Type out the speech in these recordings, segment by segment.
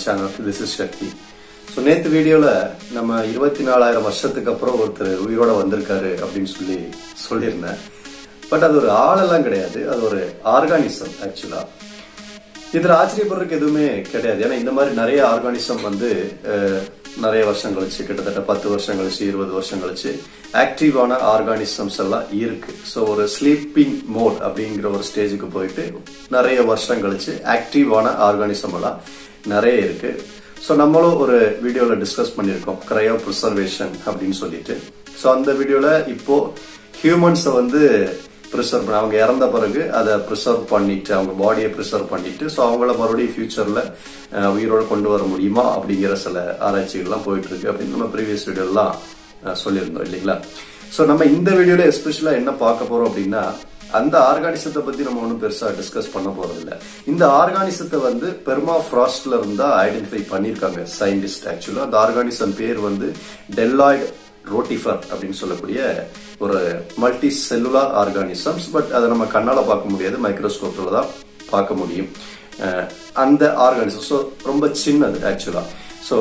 Channel this is Shakti so நேற்று வீடியோவில் நம்ம இருபத்தி நாலாயிரம் வருஷத்துக்கு அப்புறம் ஒருத்தர் உயிரோட வந்திருக்காரு அப்படின்னு சொல்லி சொல்லியிருந்தேன் பட் அது ஒரு ஆளெல்லாம் கிடையாது அது ஒரு ஆர்கானிசம் ஆக்சுவலா இதுல ஆச்சரியப்படுறதுக்கு எதுவுமே கிடையாது ஏன்னா இந்த மாதிரி நிறைய ஆர்கானிசம் வந்து அஹ், நிறைய வருஷம் கழிச்சு கிட்டத்தட்ட பத்து வருஷம் கழிச்சு இருபது வருஷம் கழிச்சு ஆக்டிவான ஆர்கானிசம்ஸ் எல்லாம் இருக்கு ஸோ ஒரு ஸ்லீப்பிங் மோட் அப்படிங்கிற ஒரு ஸ்டேஜுக்கு போயிட்டு நிறைய வருஷம் கழிச்சு ஆக்டிவான ஆர்கானிசம் எல்லாம் நிறைய இருக்கு ஸோ நம்மளும் ஒரு வீடியோவில் டிஸ்கஸ் பண்ணியிருக்கோம் கிரையோ ப்ரிசர்வேஷன் அப்படின்னு சொல்லிட்டு ஸோ அந்த வீடியோவில் இப்போ ஹியூமன்ஸை வந்து ப்ரிசர்வ் பண்ண அவங்க இறந்த பிறகு அதை ப்ரிசர்வ் பண்ணிட்டு அவங்க பாடியை ப்ரிசர்வ் பண்ணிட்டு ஸோ அவங்கள மறுபடியும் ஃபியூச்சர்ல உயிரோட கொண்டு வர முடியுமா அப்படிங்கிற சில ஆராய்ச்சிகள்லாம் போயிட்டு இருக்கு அப்படின்னு நம்ம ப்ரீவியஸ் வீடியோலாம் சொல்லியிருந்தோம் இல்லைங்களா ஸோ நம்ம இந்த வீடியோல எஸ்பெஷலா என்ன பார்க்க போறோம் அப்படின்னா அந்த ஆர்கானிசத்தை பத்தி நம்ம ஒன்றும் பெருசா டிஸ்கஸ் பண்ண போறது இல்ல இந்த ஆர்கானிசத்தை வந்து பெர்மா ஃப்ராஸ்ட்ல இருந்தா ஐடென்டிஃபை பண்ணியிருக்காங்க சயின்டிஸ்ட் ஆக்சுவலா அந்த ஆர்கானிசம் பேர் வந்து டெல்லாய்டு ரோட்டிஃபர் அப்படின்னு சொல்லக்கூடிய ஒரு மல்டி செல்லுலார் ஆர்கானிசம்ஸ் பட் அதை நம்ம கண்ணால பார்க்க முடியாது மைக்ரோஸ்கோப்ல தான் பார்க்க முடியும் அஹ் அந்த ஆர்கானிசம் ஸோ ரொம்ப சின்னது ஆக்சுவலா ஸோ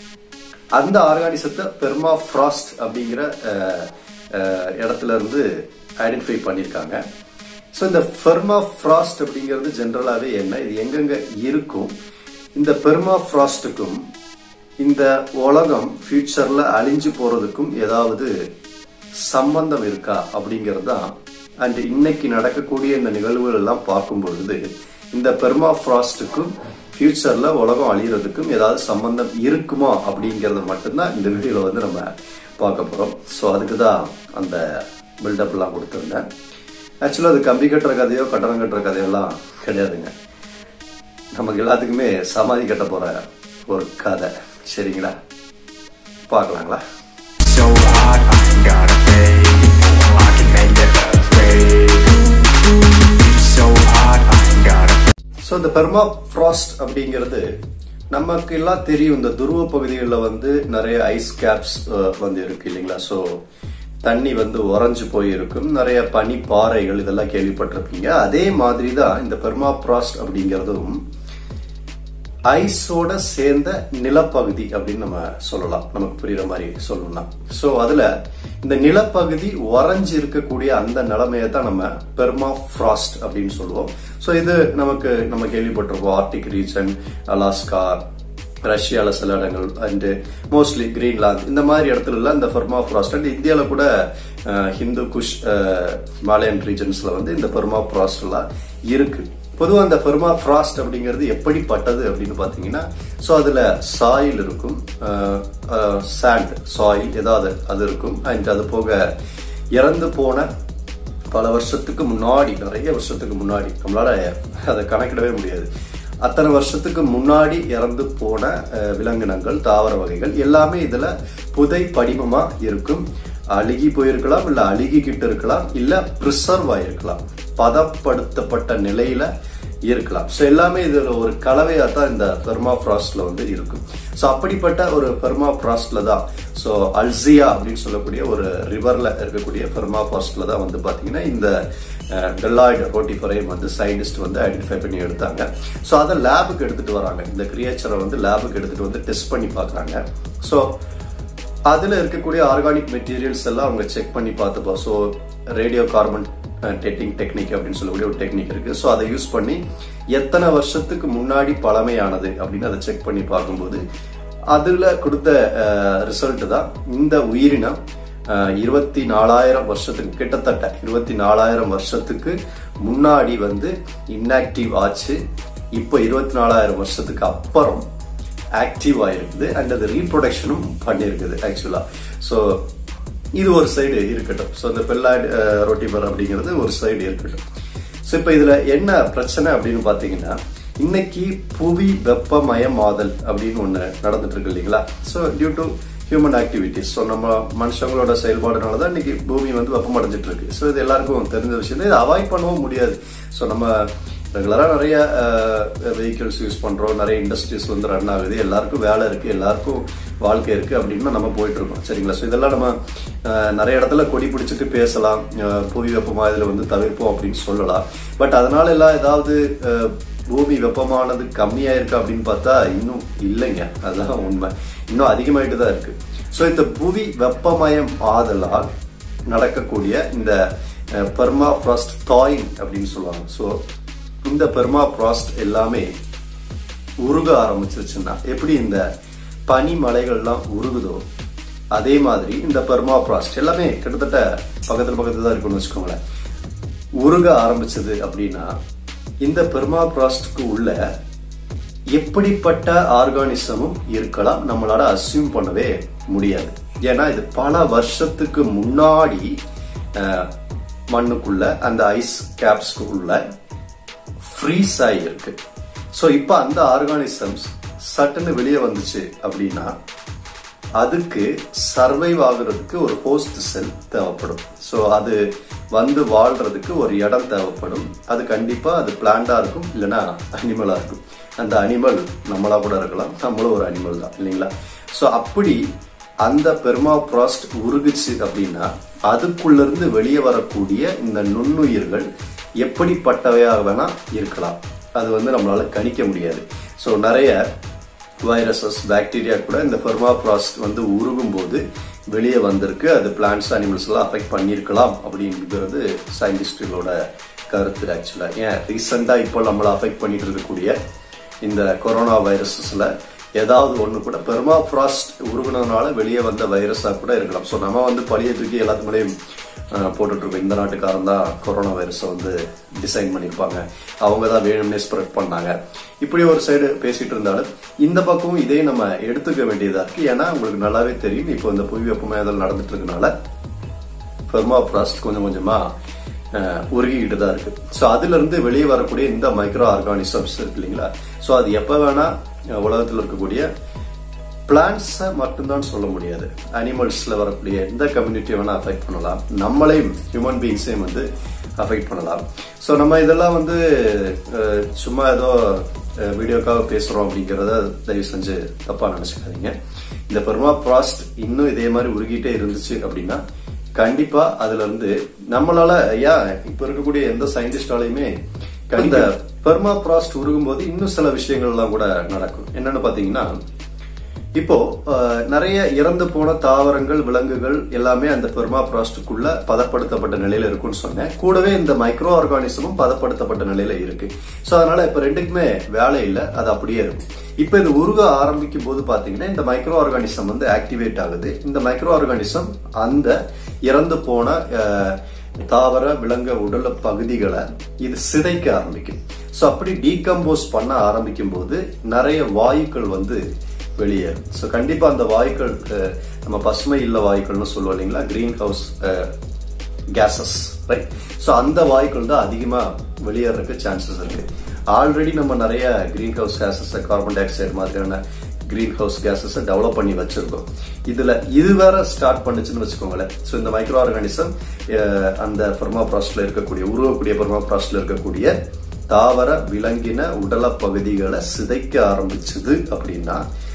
அந்த ஆர்கானிசத்தை பெர்மா ஃப்ராஸ்ட் அப்படிங்கிற அஹ், அஹ், இடத்துல இருந்து ஐடென்டிஃபை பண்ணியிருக்காங்க ஸோ இந்த பெர்மா ஃப்ராஸ்ட் அப்படிங்கிறது ஜென்ரலாகவே என்ன இது எங்கெங்க இருக்கும் இந்த பெர்மா ஃப்ராஸ்ட்டுக்கும் இந்த உலகம் ஃபியூச்சர்ல அழிஞ்சு போறதுக்கும் ஏதாவது சம்பந்தம் இருக்கா அப்படிங்கிறது தான் அண்ட் இன்னைக்கு நடக்கக்கூடிய இந்த நிகழ்வுகள் எல்லாம் பார்க்கும் பொழுது இந்த பெர்மா ஃப்ராஸ்ட்டுக்கும் ஃபியூச்சர்ல உலகம் அழியறதுக்கும் ஏதாவது சம்பந்தம் இருக்குமா அப்படிங்கறது மட்டும்தான் இந்த வீடியோல வந்து நம்ம பார்க்க போறோம் ஸோ அதுக்கு தான் அந்த பில்டப் எல்லாம் கொடுத்துருந்தேன் ஆக்சுவலாக அது கம்பி கட்டுற கதையோ கட்டணம் கட்டுற கதையெல்லாம் கிடையாதுங்க நமக்கு எல்லாத்துக்குமே சமாதி கட்ட போற ஒரு கதை சரிங்களா பார்க்கலாங்களா so hot I ain't gotta pay I can make the earth wake It's so hot I ain't gotta so இந்த பெர்மா ஃப்ராஸ்ட் அப்படிங்கிறது நமக்கு எல்லாம் தெரியும் இந்த துருவ பகுதிகளில் வந்து நிறைய ஐஸ் கேப்ஸ் வந்து இருக்கு இல்லைங்களா ஸோ தண்ணி வந்து உறைஞ்சு போயிருக்கும் நிறைய பனி பாறைகள் இதெல்லாம் கேள்விப்பட்டிருப்பீங்க அதே மாதிரி தான் இந்த பெர்மா ஃப்ராஸ்ட் அப்படிங்கிறதும் ஐஸோட சேர்ந்த நிலப்பகுதி அப்படின்னு நம்ம சொல்லலாம் நமக்கு புரியுற மாதிரி சொல்லணும்னா சோ அதுல இந்த நிலப்பகுதி உறைஞ்சு இருக்கக்கூடிய அந்த நிலைமையை தான் நம்ம பெர்மா ஃப்ராஸ்ட் அப்படின்னு சொல்லுவோம் சோ இது நமக்கு நம்ம கேள்விப்பட்டிருப்போம் ஆர்டிக் ரீஜன் அலாஸ்கா ரஷ்யால சில இடங்கள் அண்ட் மோஸ்ட்லி கிரீன்லாந்து இந்த மாதிரி இடத்துல எல்லாம் இந்த பெர்மா ஃப்ராஸ்ட் அண்ட் இந்தியால கூட அஹ், ஹிந்து குஷ் அஹ், ஹிமாலயன் ரீஜன்ஸ்ல வந்து இந்த பெர்மா ஃப்ராஸ்ட் எல்லாம் இருக்கு பொதுவாக அந்த பெர்மா ஃப்ராஸ்ட் அப்படிங்கிறது எப்படிப்பட்டது அப்படின்னு பார்த்தீங்கன்னா ஸோ அதில் சாயில் இருக்கும் சாண்ட் சாயில் ஏதாவது அது இருக்கும் அண்ட் அது போக இறந்து போன பல வருஷத்துக்கு முன்னாடி நிறைய வருஷத்துக்கு முன்னாடி நம்மளால அதை கணக்கிடவே முடியாது அத்தனை வருஷத்துக்கு முன்னாடி இறந்து போன அஹ், விலங்கினங்கள் தாவர வகைகள் எல்லாமே இதுல புதை படிமமா இருக்கும் அழுகி போயிருக்கலாம் இல்ல அழுகிக்கிட்டு இருக்கலாம் இல்ல ப்ரிசர்வ் ஆயிருக்கலாம் பதப்படுத்தப்பட்ட நிலையில இருக்கலாம் ஸோ எல்லாமே இது ஒரு கலவையா தான் இந்த பெர்மா ஃப்ராஸ்ட்ல வந்து இருக்கும் ஸோ அப்படிப்பட்ட ஒரு பெர்மா ஃப்ராஸ்ட்ல தான் ஸோ அல்சியா அப்படின்னு சொல்லக்கூடிய ஒரு ரிவர்ல இருக்கக்கூடிய பெர்மா ஃப்ராஸ்ட்ல தான் வந்து பாத்தீங்கன்னா இந்த டெல்லாய்டு ரோட்டிஃபரையும் வந்து சயின்டிஸ்ட் வந்து ஐடென்டிஃபை பண்ணி எடுத்தாங்க ஸோ அதை லேபுக்கு எடுத்துட்டு வராங்க இந்த கிரியேச்சரை வந்து லேபுக்கு எடுத்துட்டு வந்து டெஸ்ட் பண்ணி பார்க்கறாங்க ஸோ அதுல இருக்கக்கூடிய ஆர்கானிக் மெட்டீரியல்ஸ் எல்லாம் அவங்க செக் பண்ணி பார்த்துப்பா so radio carbon dating technique அப்படின்னு சொல்லக்கூடிய ஒரு டெக்னிக் இருக்கு ஸோ அதை யூஸ் பண்ணி எத்தனை வருஷத்துக்கு முன்னாடி பழமையானது அப்படின்னு அதை செக் பண்ணி பார்க்கும்போது அதுல கொடுத்த ரிசல்ட் தான் இந்த உயிரினம் இருபத்தி நாலாயிரம் வருஷத்துக்கு கிட்டத்தட்ட இருபத்தி நாலாயிரம் வருஷத்துக்கு முன்னாடி வந்து இன்ஆக்டிவ் ஆச்சு இப்போ இருபத்தி நாலாயிரம் வருஷத்துக்கு அப்புறம் ஆக்டிவ் ஆயிருக்குது அண்ட் அது ரீப்ரொடக்ஷனும் பண்ணியிருக்குது ஆக்சுவலா ஸோ இது ஒரு சைடு இருக்கட்டும் ஸோ இந்த பெல்லாய்டு ரொட்டிபர் அப்படிங்கிறது ஒரு சைடு இருக்கட்டும் ஸோ இப்போ இதுல என்ன பிரச்சனை அப்படின்னு பார்த்தீங்கன்னா இன்னைக்கு புவி வெப்பமயமாதல் அப்படின்னு ஒன்று நடந்துட்டு இருக்கு இல்லைங்களா so due to human activities so நம்ம மனுஷங்களோட செயல்பாடுனால தான் இன்னைக்கு பூமி வந்து வெப்பமடைஞ்சிட்டு இருக்கு ஸோ இது எல்லாருக்கும் தெரிஞ்ச விஷயம் தான். இதை அவாய்ட் பண்ணவும் முடியாது ஸோ நம்ம ரெகுலராக நிறைய வெஹிக்கிள்ஸ் யூஸ் பண்ணுறோம் நிறைய இண்டஸ்ட்ரீஸ் வந்து ரன் ஆகுது எல்லாருக்கும் வேலை இருக்குது எல்லாருக்கும் வாழ்க்கை இருக்குது அப்படின்னு நம்ம போயிட்டு இருக்கோம் சரிங்களா ஸோ இதெல்லாம் நம்ம அஹ், நிறைய இடத்துல கொடி பிடிச்சிட்டு பேசலாம் அஹ், புவி வெப்பமாக இதில் வந்து தவிர்ப்போம் அப்படின்னு சொல்லலாம் பட் அதனால எல்லாம் ஏதாவது அஹ், பூமி வெப்பமானது கம்மியா இருக்கு அப்படின்னு பார்த்தா இன்னும் இல்லைங்க அதுதான் உண்மை இன்னும் அதிகமாயிட்டு தான் இருக்கு ஸோ இந்த புவி வெப்பமயம் ஆதலால் நடக்கக்கூடிய இந்த பெர்மா ஃப்ராஸ்ட் தாயிங் அப்படின்னு சொல்லுவாங்க ஸோ இந்த பெர்மா ஃப்ராஸ்ட் எல்லாமே உருக ஆரம்பிச்சிருச்சுன்னா எப்படி இந்த பனி மலைகள்லாம் உருகுதோ அதே மாதிரி இந்த பெர்மா ஃப்ராஸ்ட் எல்லாமே கிட்டத்தட்ட பக்கத்துல பக்கத்துல தான் இருக்குன்னு வச்சுக்கோங்களேன் உருக ஆரம்பிச்சது அப்படின்னா இந்த பெர்மா ஃப்ராஸ்ட்க்கு உள்ள எப்படிப்பட்ட ஆர்கானிசமும் இருக்கலாம் நம்மளால அசியூம் பண்ணவே முடியாது ஏன்னா இது பல வருஷத்துக்கு முன்னாடி அஹ், மண்ணுக்குள்ள அந்த ஐஸ் கேப்ஸ்க்கு உள்ள ஃப்ரீஸ் ஆகியிருக்கு ஸோ இப்போ அந்த ஆர்கானிசம்ஸ் சட்டுன்னு வெளியே வந்துச்சு அப்படின்னா அதுக்கு சர்வைவ் ஆகுறதுக்கு ஒரு ஹோஸ்ட் செல் தேவைப்படும் ஸோ அது வந்து வாழ்றதுக்கு ஒரு இடம் தேவைப்படும் அது கண்டிப்பா அது பிளான்டா இருக்கும் இல்லைன்னா அனிமலா இருக்கும் அந்த அனிமல் நம்மளா கூட இருக்கலாம் நம்மளும் ஒரு அனிமல் தான் இல்லைங்களா ஸோ அப்படி அந்த பெர்மா ப்ராஸ்ட் உருகுச்சு அப்படின்னா அதுக்குள்ள இருந்து வெளியே வரக்கூடிய இந்த நுண்ணுயிர்கள் எப்படிப்பட்டவையாக வேணா இருக்கலாம் அது வந்து நம்மளால கணிக்க முடியாது ஸோ நிறைய வைரஸஸ் பாக்டீரியா கூட இந்த பெர்மாப்ராஸ்ட் வந்து உருகும் போது வெளியே வந்திருக்கு அது பிளான்ட்ஸ் அனிமல்ஸ் எல்லாம் அஃபெக்ட் பண்ணியிருக்கலாம் அப்படிங்கிறது சயின்டிஸ்டுகளோட கருத்து ஆக்சுவலா ஏன் ரீசெண்டா இப்போ நம்மளை அஃபெக்ட் பண்ணிட்டு இருக்கக்கூடிய இந்த கொரோனா வைரஸஸ்ல ஏதாவது ஒண்ணு கூட பெர்மாஃப்ராஸ்ட் உருகுனதுனால வெளியே வந்த வைரஸா கூட இருக்கலாம் ஸோ நம்ம வந்து பழைய தூக்கி எல்லாத்து மேலேயும் அஹ், போட்டுட்டு இருக்கோம் இந்த நாட்டுக்காரன் தான் கொரோனா வைரஸை வந்து டிசைன் பண்ணியிருப்பாங்க அவங்க தான் வேணும்னே ஸ்ப்ரெட் பண்ணாங்க இப்படி ஒரு சைடு பேசிட்டு இருந்தாலும் இந்த பக்கமும் இதே நம்ம எடுத்துக்க வேண்டியதா இருக்கு ஏன்னா உங்களுக்கு நல்லாவே தெரியும் இப்போ இந்த புவி வெப்பமயதல் நடந்துட்டு இருக்கனால பெர்மாப்ராஸ்ட் கொஞ்சம் கொஞ்சமா அஹ், உருகிக்கிட்டு தான் இருக்கு ஸோ அதுல இருந்து வெளியே வரக்கூடிய இந்த மைக்ரோ ஆர்கானிசம்ஸ் இருக்கு இல்லைங்களா ஸோ அது எப்ப வேணா அஹ், உலகத்துல இருக்கக்கூடிய பிளான்ட்ஸை மட்டும்தான் சொல்ல முடியாது அனிமல்ஸ்ல வரக்கூடிய எந்த கம்யூனிட்டியை வேணா அஃபெக்ட் பண்ணலாம் நம்மளையும் ஹியூமன் பீங்ஸையும் வந்து அஃபெக்ட் பண்ணலாம் ஸோ நம்ம இதெல்லாம் வந்து அஹ், சும்மா ஏதோ அஹ், வீடியோக்காக பேசுறோம் அப்படிங்கிறத தயவு செஞ்சு தப்பா நினைச்சுக்காதீங்க இந்த பெர்மா ப்ராஸ்ட் இன்னும் இதே மாதிரி உருகிட்டே இருந்துச்சு அப்படின்னா கண்டிப்பா அதுல இருந்து நம்மளால ஐயா இப்ப இருக்கக்கூடிய எந்த சயின்டிஸ்டாலையுமே இந்த பெர்மா ப்ராஸ்ட் உருகும் போது இன்னும் சில விஷயங்கள் எல்லாம் கூட நடக்கும் என்னன்னு பாத்தீங்கன்னா இப்போ அஹ், நிறைய இறந்து போன தாவரங்கள் விலங்குகள் எல்லாமே அந்த பெர்மா ப்ராஸ்டுக்குள்ள பதப்படுத்தப்பட்ட நிலையில இருக்கும்னு சொன்னேன் கூடவே இந்த மைக்ரோ ஆர்கானிசமும் பதப்படுத்தப்பட்ட நிலையில இருக்கு சோ அதனால இப்ப ரெண்டுக்குமே வேலை இல்லை அது அப்படியே இருக்கும் இப்ப இது உருக ஆரம்பிக்கும் போது பாத்தீங்கன்னா இந்த மைக்ரோ ஆர்கானிசம் வந்து ஆக்டிவேட் ஆகுது இந்த மைக்ரோ ஆர்கானிசம் அந்த இறந்து போன அஹ், தாவர விலங்க உடல் பகுதிகளை இது சிதைக்க ஆரம்பிக்கும் சோ அப்படி டீகம்போஸ் பண்ண ஆரம்பிக்கும் போது நிறைய வாயுக்கள் வந்து வெளியேறும் ஸோ கண்டிப்பா அந்த வாயுக்கள் அஹ், நம்ம பசுமை இல்ல வாயுக்கள்னு சொல்லுவோம் இல்லைங்களா greenhouse gases right so அந்த வாயுக்கள் தான் அதிகமா வெளியேறதுக்கு சான்சஸ் இருக்கு ஆல்ரெடி நம்ம நிறைய greenhouse gases carbon dioxide மாதிரியான கிரீன் ஹவுஸ் கேசஸ் டெவலப் பண்ணி வச்சிருக்கோம் இதுல இது வேற ஸ்டார்ட் பண்ணுச்சுன்னு வச்சுக்கோங்களேன் ஸோ இந்த மைக்ரோ ஆர்கானிசம் அந்த பெர்மா ப்ராஸ்ட்ல இருக்கக்கூடிய உருவக்கூடிய பெர்மா ப்ராஸ்ட்ல இருக்கக்கூடிய தாவர விலங்கின உடல பகுதிகளை சிதைக்க ஆரம்பிச்சது அப்படின்னா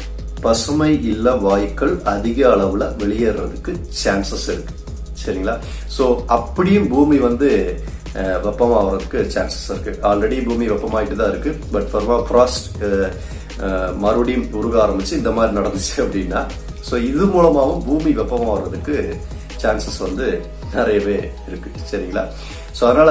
பசுமை இல்ல வாயுக்கள் அதிக அளவுல வெளியேறதுக்கு சான்சஸ் இருக்கு சரிங்களா சோ அப்படியும் பூமி வந்து அஹ், வெப்பமாகறதுக்கு சான்சஸ் இருக்கு ஆல்ரெடி பூமி வெப்பமாயிட்டு தான் இருக்கு பட் ஃபர்மா ஃப்ராஸ்ட் மறுபடியும் உருக ஆரம்பிச்சு இந்த மாதிரி நடந்துச்சு அப்படின்னா சோ இது மூலமாவும் பூமி வெப்பமாகறதுக்கு சான்சஸ் வந்து நிறையவே இருக்கு சரிங்களா சோ அதனால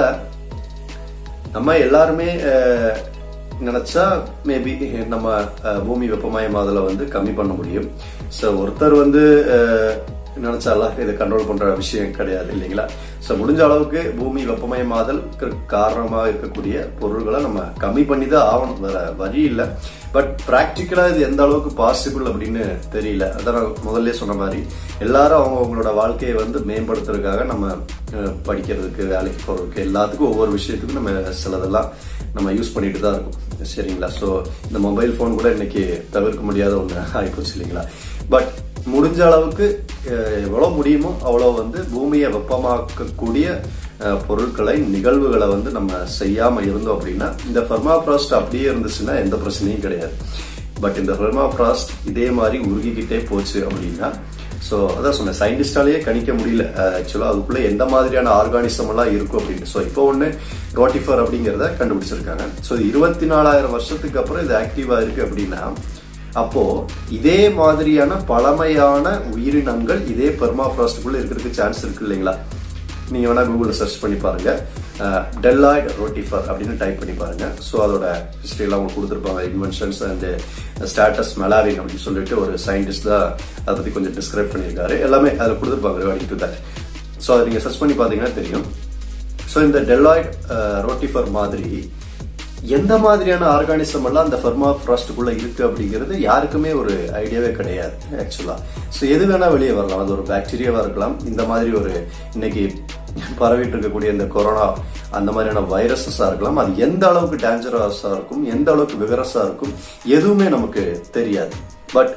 நம்ம எல்லாருமே அஹ், நினைச்சா மேபி நம்ம அஹ், பூமி வெப்பமயமாதலை வந்து கம்மி பண்ண முடியும் ஸோ ஒருத்தர் வந்து அஹ், நினைச்சாலாம் இதை கண்ட்ரோல் பண்ற விஷயம் கிடையாது இல்லைங்களா ஸோ முடிஞ்ச அளவுக்கு பூமி வெப்பமயமாதல் காரணமா இருக்கக்கூடிய பொருள்களை நம்ம கம்மி பண்ணி தான் ஆகணும் வேற வழி இல்லை பட் ப்ராக்டிக்கலா இது எந்த அளவுக்கு பாசிபிள் அப்படின்னு தெரியல அதான் நான் முதல்ல சொன்ன மாதிரி எல்லாரும் அவங்க அவங்களோட வாழ்க்கையை வந்து மேம்படுத்துறதுக்காக நம்ம அஹ், படிக்கிறதுக்கு வேலைக்கு போறதுக்கு எல்லாத்துக்கும் ஒவ்வொரு விஷயத்துக்கும் நம்ம சிலதெல்லாம் நம்ம யூஸ் பண்ணிட்டு தான் இருக்கோம் சரிங்களா ஸோ இந்த மொபைல் ஃபோன் கூட இன்னைக்கு தவிர்க்க முடியாத ஒன்று ஆகிப்போச்சு இல்லைங்களா பட் முடிஞ்ச அளவுக்கு அஹ், எவ்வளவு முடியுமோ அவ்வளோ வந்து பூமியை வெப்பமாக்கக்கூடிய அஹ், பொருட்களை நிகழ்வுகளை வந்து நம்ம செய்யாம இருந்தோம் அப்படின்னா இந்த ஃபெர்மாஃப்ராஸ்ட் அப்படியே இருந்துச்சுன்னா எந்த பிரச்சனையும் கிடையாது பட் இந்த ஃபெர்மாஃப்ராஸ்ட் இதே மாதிரி உருகிக்கிட்டே போச்சு அப்படின்னா ஸோ அதான் சொன்னேன் சயின்டிஸ்டாலேயே கணிக்க முடியல ஆக்சுவலாக அதுக்குள்ள எந்த மாதிரியான ஆர்கானிசம் எல்லாம் இருக்கும் அப்படின்னு ஸோ இப்போ ஒன்று ரோட்டிஃபர் அப்படிங்கிறத கண்டுபிடிச்சிருக்காங்க ஸோ இருபத்தி நாலாயிரம் வருஷத்துக்கு அப்புறம் இது ஆக்டிவா இருக்கு அப்படின்னா அப்போ இதே மாதிரியான பழமையான உயிரினங்கள் இதே பெர்மாஃப்ராஸ்டுக்குள்ள இருக்கிறதுக்கு சான்ஸ் இருக்கு இல்லைங்களா நீங்க வேணா கூகுள்ல சர்ச் பண்ணி பாருங்க டெல்லாய்ட் ரோட்டிஃபர் அப்படின்னு டைப் பண்ணி பாருங்க ஸோ அதோட ஹிஸ்டரி எல்லாம் உங்களுக்கு கொடுத்துருப்பாங்க இன்வென்ஷன்ஸ் அண்ட் ஸ்டாட்டஸ் மெலாவின் அப்படின்னு சொல்லிட்டு ஒரு சயின்டிஸ்ட் தான் அதை பத்தி கொஞ்சம் டிஸ்கிரைப் பண்ணியிருக்காரு எல்லாமே அதில் கொடுத்துருப்பாங்க ரிகார்டிங் டு தட் ஸோ அதை நீங்க சர்ச் பண்ணி பார்த்தீங்கன்னா தெரியும் ஸோ இந்த டெல்லாய்ட் ரோட்டிஃபர் மாதிரி எந்த மாதிரியான ஆர்கானிசம் எல்லாம் அந்த ஃபர்மா ஃப்ராஸ்டுக்குள்ள இருக்கு அப்படிங்கிறது யாருக்குமே ஒரு ஐடியாவே கிடையாது ஆக்சுவலா ஸோ எது வேணா வெளியே வரலாம் அது ஒரு பாக்டீரியாவா இருக்கலாம் இந்த மாதிரி ஒரு இன்னைக்கு பரவிட்டு இருக்கக்கூடிய இந்த கொரோனா அந்த மாதிரியான வைரஸஸா இருக்கலாம் அது எந்த அளவுக்கு டேஞ்சரஸா இருக்கும் எந்த அளவுக்கு விகரஸா இருக்கும் எதுவுமே நமக்கு தெரியாது பட்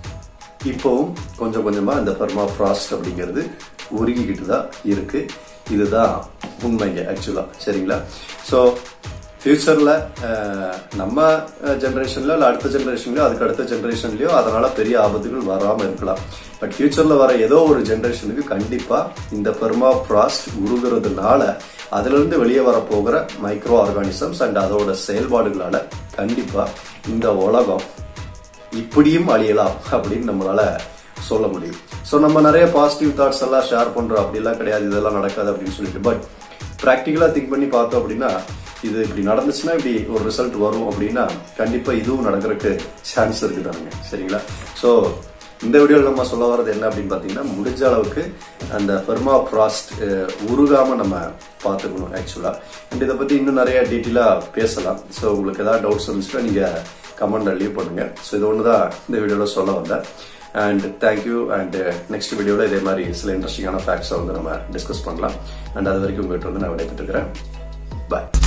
இப்போவும் கொஞ்சம் கொஞ்சமா இந்த பெர்மா ஃப்ராஸ்ட் அப்படிங்கிறது உருகிக்கிட்டு தான் இருக்கு இதுதான் உண்மைங்க ஆக்சுவலா சரிங்களா ஸோ ஃபியூச்சர்ல நம்ம ஜென்ரேஷன்ல இல்ல அடுத்த ஜென்ரேஷன்லயோ அதுக்கு அடுத்த ஜென்ரேஷன்லயோ அதனால பெரிய ஆபத்துகள் வராம இருக்கலாம் பட் ஃபியூச்சர்ல வர ஏதோ ஒரு ஜென்ரேஷனுக்கு கண்டிப்பா இந்த பெர்மா ஃப்ராஸ்ட் உருகுறதுனால அதுல இருந்து வெளியே வர போகிற மைக்ரோ ஆர்கானிசம்ஸ் அண்ட் அதோட செயல்பாடுகளால கண்டிப்பா இந்த உலகம் இப்படியும் அழியலாம் அப்படின்னு நம்மளால சொல்ல முடியும் ஸோ நம்ம நிறைய பாசிட்டிவ் தாட்ஸ் எல்லாம் ஷேர் பண்றோம் அப்படிலாம் கிடையாது இதெல்லாம் நடக்காது அப்படின்னு சொல்லிட்டு பட் ப்ராக்டிக்கலா திங்க் பண்ணி பார்த்தோம் அப்படின்னா இது இப்படி நடந்துச்சுன்னா இப்படி ஒரு ரிசல்ட் வரும் அப்படின்னா கண்டிப்பா இதுவும் நடக்கிறதுக்கு சான்ஸ் இருக்குதானுங்க சரிங்களா ஸோ இந்த வீடியோவில் நம்ம சொல்ல வர்றது என்ன அப்படின்னு பார்த்தீங்கன்னா முடிஞ்ச அளவுக்கு அந்த ஃபெர்மா ஃப்ராஸ்ட் உருகாம நம்ம பார்த்துக்கணும் ஆக்சுவலா அண்ட் இதை பத்தி இன்னும் நிறைய டீட்டெயிலாக பேசலாம் ஸோ உங்களுக்கு ஏதாவது டவுட்ஸ் இருந்துச்சுன்னா நீங்க கமெண்ட்ல லீவ் பண்ணுங்க ஸோ இது ஒன்று தான் இந்த வீடியோவில் சொல்ல வந்தேன் அண்ட் தேங்க்யூ அண்ட் நெக்ஸ்ட் வீடியோவில் இதே மாதிரி சில இன்ட்ரெஸ்டிங்கான ஃபேக்ட்ஸை வந்து நம்ம டிஸ்கஸ் பண்ணலாம் அண்ட் அது வரைக்கும் உங்கள்கிட்ட வந்து நான் விடைபெற்றுக்கிறேன் பாய்